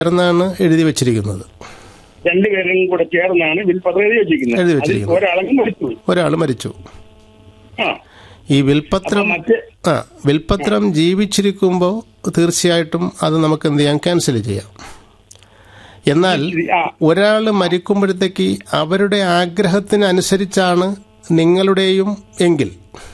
ചേർന്നാണ് എഴുതി വെച്ചിരിക്കുന്നത് രണ്ടുപേരും കൂടെ ചേർന്നാണ് വിൽപത്രം എഴുതി വെച്ചിരിക്കുന്നത് എഴുതി അതിൽ വെച്ചിരിക്കുന്നത്. ഒരാളങ്ങ് മരിച്ചുപോയി ഒരാൾ മരിച്ചു ആ ഈ വിൽപത്രം അപ്പൊ മറ്റ് ആ വിൽപത്രം ജീവിച്ചിരിക്കുമ്പോൾ തീർച്ചയായിട്ടും അത് നമുക്ക് എന്ത് ചെയ്യാം ക്യാൻസൽ ചെയ്യാം എന്നാൽ ആ ഒരാൾ മരിക്കുമ്പോഴത്തേക്ക് അവരുടെ ആഗ്രഹത്തിനനുസരിച്ചാണ് നിങ്ങളുടെയും എങ്കിൽ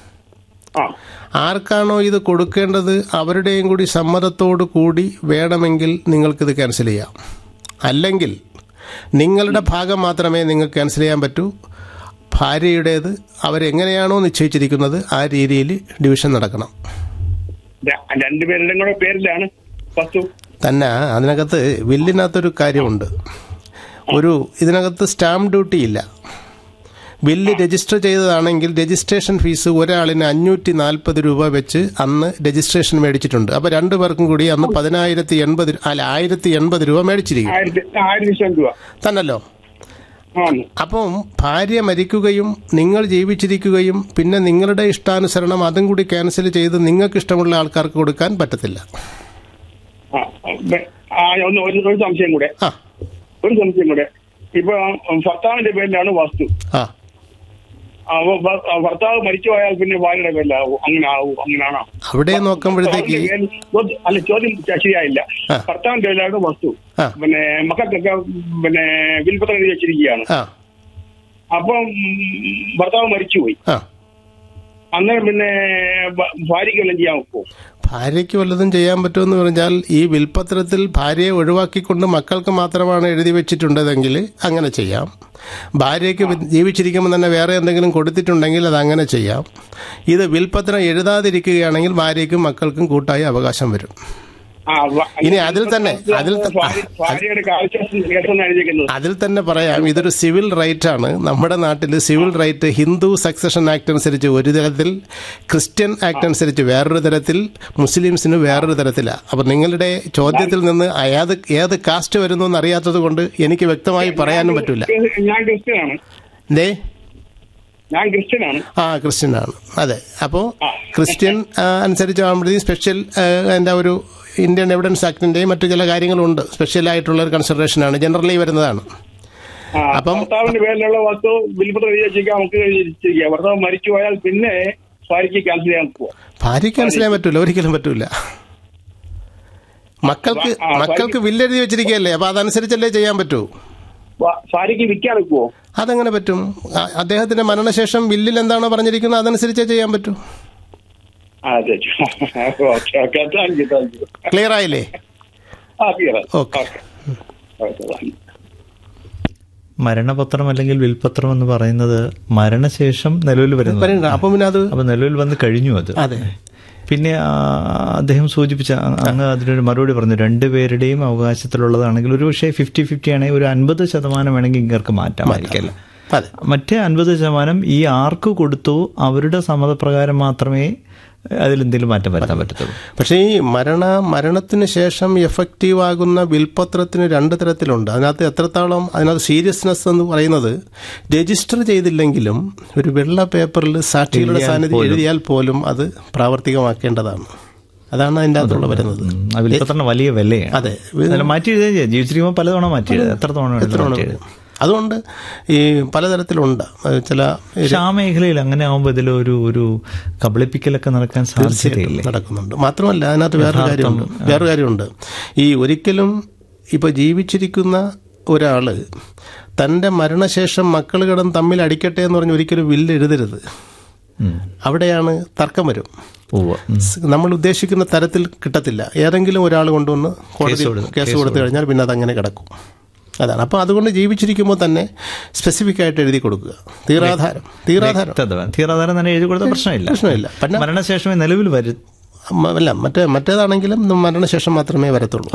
ആ ആർക്കാണോ ഇത് കൊടുക്കേണ്ടത് അവരുടെയും കൂടി സമ്മതത്തോടു കൂടി വേണമെങ്കിൽ നിങ്ങൾക്കിത് ക്യാൻസൽ ചെയ്യാം അല്ലെങ്കിൽ നിങ്ങളുടെ ഭാഗം മാത്രമേ നിങ്ങൾക്ക് ക്യാൻസൽ ചെയ്യാൻ പറ്റൂ ഭാര്യയുടേത് അവരെങ്ങനെയാണോ നിശ്ചയിച്ചിരിക്കുന്നത് ആ രീതിയിൽ ഡിവിഷൻ നടക്കണം ര- രണ്ടുപേരുടെയും കൂടെ പേരിലാണ് വസ്തു തന്നെ അതിനകത്ത് വില്ലിനകത്തൊരു കാര്യമുണ്ട് ഒരു ഇതിനകത്ത് സ്റ്റാമ്പ് ഡ്യൂട്ടി ഇല്ല ബില്ല് രജിസ്റ്റർ ചെയ്തതാണെങ്കിൽ രജിസ്ട്രേഷൻ ഫീസ് ഒരാളിന് അഞ്ഞൂറ്റി നാൽപ്പത് രൂപ വെച്ച് അന്ന് രജിസ്ട്രേഷൻ മേടിച്ചിട്ടുണ്ട് അപ്പോൾ രണ്ടു പേർക്കും കൂടി അന്ന് പതിനായിരത്തി എൺപത് അല്ല ആയിരത്തി എൺപത് രൂപ മേടിച്ചിരിക്കും ആയിരത്തി ആയിരത്തി ലക്ഷം രൂപ തന്നല്ലോ ആണ് അപ്പം ഭാര്യ മരിക്കുകയും നിങ്ങൾ ജീവിച്ചിരിക്കുകയും പിന്നെ നിങ്ങളുടെ ഇഷ്ടാനുസരണം അതും കൂടി ക്യാൻസൽ ചെയ്ത് നിങ്ങൾക്ക് ഇഷ്ടമുള്ള ആൾക്കാർക്ക് കൊടുക്കാൻ പറ്റത്തില്ല ആ, ബെ- ആ, ഒന്ന് ഒരു ഒരു സംശയം കൂടെ ആ ഒരു സംശയം കൂടെ ഇപ്പൊ ഭർത്താവിന്റെ പേരിലാണ് വസ്തു ആ ആ, ഭ- ഭ- ഭർത്താവ് മരിച്ചു പോയാൽ പിന്നെ ഭാര്യയുടെ പേരിലാവും അങ്ങനെ ആവും അങ്ങനെയാണോ അവിടെ നോക്കുമ്പോഴത്തേക്ക് ഭർത്താവിന്റെ പേരിൽ- ചോദ്യം- അല്ല ചോദ്യം ശരിയായില്ല ആ. ഭർത്താവിന്റെ പേരിലാണ് വസ്തു ആ. പിന്നെ മക്കൾക്കൊക്കെ പിന്നെ വിൽപ്പത്രം എഴുതി വെച്ചിരിക്കുകയാണ് ആ അപ്പം ഉം, ഭർത്താവ് മരിച്ചുപോയി ആ അന്നേരം പിന്നെ ഭ- ഭാര്യയ്ക്ക് വല്ലതും ചെയ്യാൻ ഒക്കുമോ ഭാര്യയ്ക്ക് വല്ലതും ചെയ്യാൻ പറ്റുമെന്ന് പറഞ്ഞാൽ ഈ വിൽപത്രത്തിൽ ഭാര്യയെ ഒഴിവാക്കിക്കൊണ്ട് മക്കൾക്ക് മാത്രമാണ് എഴുതി വെച്ചിട്ടുണ്ടതെങ്കിൽ അങ്ങനെ ചെയ്യാം ഭാര്യയ്ക്ക് വി- ജീവിച്ചിരിക്കുമ്പോൾ തന്നെ വേറെ എന്തെങ്കിലും കൊടുത്തിട്ടുണ്ടെങ്കിൽ അത് അങ്ങനെ ചെയ്യാം ഇത് വിൽപത്രം എഴുതാതിരിക്കുകയാണെങ്കിൽ ഭാര്യയ്ക്കും മക്കൾക്കും കൂട്ടായി അവകാശം വരും ആ, വ- ഇനി അതിൽ തന്നെ, അതിൽ ത- ഭാര്യ- ഭാര്യയുടെ കാഴ്ച കേട്ടെന്ന് എഴുതിയിരിക്കുന്നത് അതിൽ തന്നെ പറയാം ഇതൊരു സിവിൽ റൈറ്റ് ആണ് നമ്മുടെ നാട്ടിൽ civil right Hindu succession act അനുസരിച്ച് ഒരു തരത്തിൽ ക്രിസ്ത്യൻ ആക്ട് അനുസരിച്ച് വേറൊരു തരത്തിൽ മുസ്ലിംസിന് വേറൊരു തരത്തിലാണ് അപ്പം നിങ്ങളുടെ ചോദ്യത്തിൽ നിന്ന് ഏത് ഏത് കാസ്റ്റ് വരുന്നു എന്ന് അറിയാത്തത് കൊണ്ട് എനിക്ക് വ്യക്തമായി പറയാനും പറ്റില്ല ഞാൻ ക്രിസ്ത്യനാണ് എന്തേ ഞാൻ ക്രിസ്ത്യനാണ് ആ ക്രിസ്ത്യൻ ആണ് അതെ അപ്പോൾ ക്രിസ്ത്യൻ ആ, അനുസരിച്ച് ആകുമ്പോഴത്തേക്കും സ്പെഷ്യൽ എൻ്റെ ഒരു ഇന്ത്യൻ എവിഡൻസ് ആക്ടിൻ്റെയും മറ്റു ചില കാര്യങ്ങളുണ്ട് സ്പെഷ്യലായിട്ടുള്ള ഒരു കൺസിഡറേഷനാണ് ജനറലി വരുന്നതാണ് ആ, അപ്പം- ഭർത്താവിന്റെ പേരിലുള്ള വസ്തു വിൽപ്പത്രം എഴുതി വെച്ചിരിക്കുക നമുക്ക് എഴുതിയിരിക്കുക ഭർത്താവ് മരിച്ചു പോയാൽ പിന്നെ ഭാര്യയ്ക്ക് ക്യാൻസൽ ചെയ്യാൻ പോവാ ഭാര്യയ്ക്ക് മനസ്സിലാൻ പറ്റൂല ഒരിക്കലും പറ്റൂല മക്കൾക്ക് ആ, ഭാര്യ- മക്കൾക്ക് വില്ലെഴുതി വെച്ചിരിക്കുകയല്ലേ അപ്പൊ അതനുസരിച്ചല്ലേ ചെയ്യാൻ പറ്റൂ ഭ- ഭാര്യയ്ക്ക് വിൽക്കാൻ ഒക്കുവോ അതെങ്ങനെ പറ്റും അ- അദ്ദേഹത്തിന്റെ മരണശേഷം വില്ലിൽ എന്താണോ പറഞ്ഞിരിക്കുന്നത് അതനുസരിച്ചേ ചെയ്യാൻ പറ്റൂ ആ അതെ okay okay thank you thank you clear ആയില്ലേ ആ clear okay. Okay thank you മരണപത്രം അല്ലെങ്കിൽ വിൽപത്രം എന്ന് പറയുന്നത് മരണശേഷം നിലവിൽ വരുന്നത് പറയുന്നുണ്ട്. അപ്പം പിന്നെ അത് അപ്പൊ നിലവിൽ വന്ന് കഴിഞ്ഞു അത് അതെ പിന്നെ ആ, അദ്ദേഹം സൂചിപ്പിച്ച അ- അങ്ങ് അതിനൊരു മറുപടി പറഞ്ഞു രണ്ടുപേരുടെയും അവകാശത്തിലുള്ളതാണെങ്കിൽ ഒരു പക്ഷേ ഫിഫ്റ്റി ഫിഫ്റ്റി ആണെങ്കിൽ ഒരു അൻപത് ശതമാനം വേണമെങ്കിൽ ഇങ്ങർക്ക് മാറ്റാമായിരിക്കല്ല അതെ മറ്റേ അൻപത് ശതമാനം ഈ ആർക്ക് കൊടുത്തു അവരുടെ സമ്മതപ്രകാരം മാത്രമേ അതിലെന്തെങ്കിലും മാറ്റം വരുത്താൻ പറ്റത്തുള്ളൂ പക്ഷേ ഈ മരണ മരണത്തിന് ശേഷം എഫക്റ്റീവ് ആകുന്ന വിൽപത്രത്തിന് രണ്ട് തരത്തിലുണ്ട് അതിനകത്ത് എത്രത്തോളം അതിനകത്ത് സീരിയസ്നെസ് എന്ന് പറയുന്നത് രജിസ്റ്റർ ചെയ്തില്ലെങ്കിലും ഒരു വെള്ള പേപ്പറിൽ സാക്ഷികളുടെ സാന്നിധ്യം എഴുതിയാൽ പോലും അത് പ്രാവർത്തികമാക്കേണ്ടതാണ് അതാണ് അതിൻ്റെ അകത്തുള്ള വരുന്നത് ഉം, ആ വിൽപ്പത്രം വലിയ വിലയാണ് അതെ അല്ല, മാറ്റി എഴുതുകയും ചെയ്യാം ജീവിച്ചിരിക്കുമ്പോൾ പലതവണ മാറ്റി എഴുതാം എത്ര തവണ വേണമെങ്കിലും മാറ്റി എഴുതാം അതുകൊണ്ട് ഈ പലതരത്തിലുണ്ട് അത് ചില പക്ഷെ ആ മേഖലയിൽ അങ്ങനെ ആവുമ്പോൾ ഇതിലൊരു ഒരു കബളിപ്പിക്കലൊക്കെ നടക്കാൻ സാധ്യതയില്ലേ നടക്കുന്നുണ്ട് മാത്രമല്ല അതിനകത്ത് വേറൊരു കാര്യമുണ്ട് വേറൊരു കാര്യമുണ്ട് ഈ ഒരിക്കലും ഇപ്പോൾ ജീവിച്ചിരിക്കുന്ന ഒരാള് തൻ്റെ മരണശേഷം മക്കൾ കിടന്ന് തമ്മിൽ അടിക്കട്ടെ എന്ന് പറഞ്ഞ് ഒരിക്കലും വില്ല് എഴുതരുത് ഉം. അവിടെയാണ് തർക്കം വരും ഉവ്വ്. ഉം. സ് നമ്മൾ ഉദ്ദേശിക്കുന്ന തരത്തിൽ കിട്ടത്തില്ല ഏതെങ്കിലും ഒരാൾ കൊണ്ടുവന്ന് കോടതി കൊടുക്കും. കേസ് കൊടുത്തു കഴിഞ്ഞാൽ പിന്നെ അതങ്ങനെ കിടക്കും അതാണ് അപ്പോൾ അതുകൊണ്ട് ജീവിച്ചിരിക്കുമ്പോൾ തന്നെ സ്പെസിഫിക് ആയിട്ട് എഴുതി കൊടുക്കുക തീരാധാരം തീരാധാരം വ്യക്തത വേണം. തീരാധാരം തന്നെ എഴുതി കൊടുത്ത പ്രശ്നമില്ല പ്രശ്നമില്ല പിന്നെ മരണശേഷമേ നിലവിൽ വരും മ- അല്ല മറ്റേ മറ്റേതാണെങ്കിലും മരണശേഷം മാത്രമേ വരത്തുള്ളൂ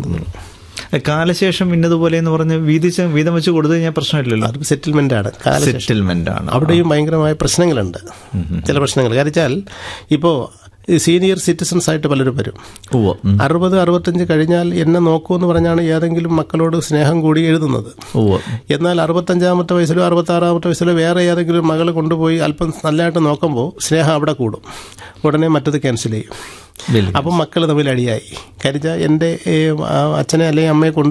കാലശേഷം ഇന്നതുപോലെ എന്ന് പറഞ്ഞ് വീതിച്ച് വീതം വെച്ച് കൊടുത്തു കഴിഞ്ഞാൽ പ്രശ്നമില്ലല്ലോ അത് സെറ്റിൽമെന്റ് ആണ് കാലശേഷം സെറ്റിൽമെന്റ് ആണ് അവിടെയും ഭയങ്കരമായ പ്രശ്നങ്ങളുണ്ട് ചില പ്രശ്നങ്ങൾ കാരണം വെച്ചാൽ ഇപ്പോൾ ഈ സീനിയർ സിറ്റിസൺസ് ആയിട്ട് പലരും വരും ഉവ്വ് ഉം. അറുപത് അറുപത്തഞ്ച് കഴിഞ്ഞാൽ എന്നെ നോക്കുമെന്ന് പറഞ്ഞാണ് ഏതെങ്കിലും മക്കളോട് സ്നേഹം കൂടി എഴുതുന്നത് ഉവ്വ് എന്നാൽ അറുപത്തഞ്ചാമത്തെ വയസ്സിലോ അറുപത്താറാമത്തെ വയസ്സിലോ വേറെ ഏതെങ്കിലും മകൾ കൊണ്ടുപോയി അല്പം നല്ലതായിട്ട് നോക്കുമ്പോൾ സ്നേഹം അവിടെ കൂടും ഉടനെ മറ്റത് ക്യാൻസൽ ചെയ്യും വലിയ അപ്പം മക്കൾ തമ്മിൽ അടിയായി കരിച്ച എൻ്റെ ഏ, ആ, അച്ഛനെ അല്ലെങ്കിൽ അമ്മയെ കൊണ്ട്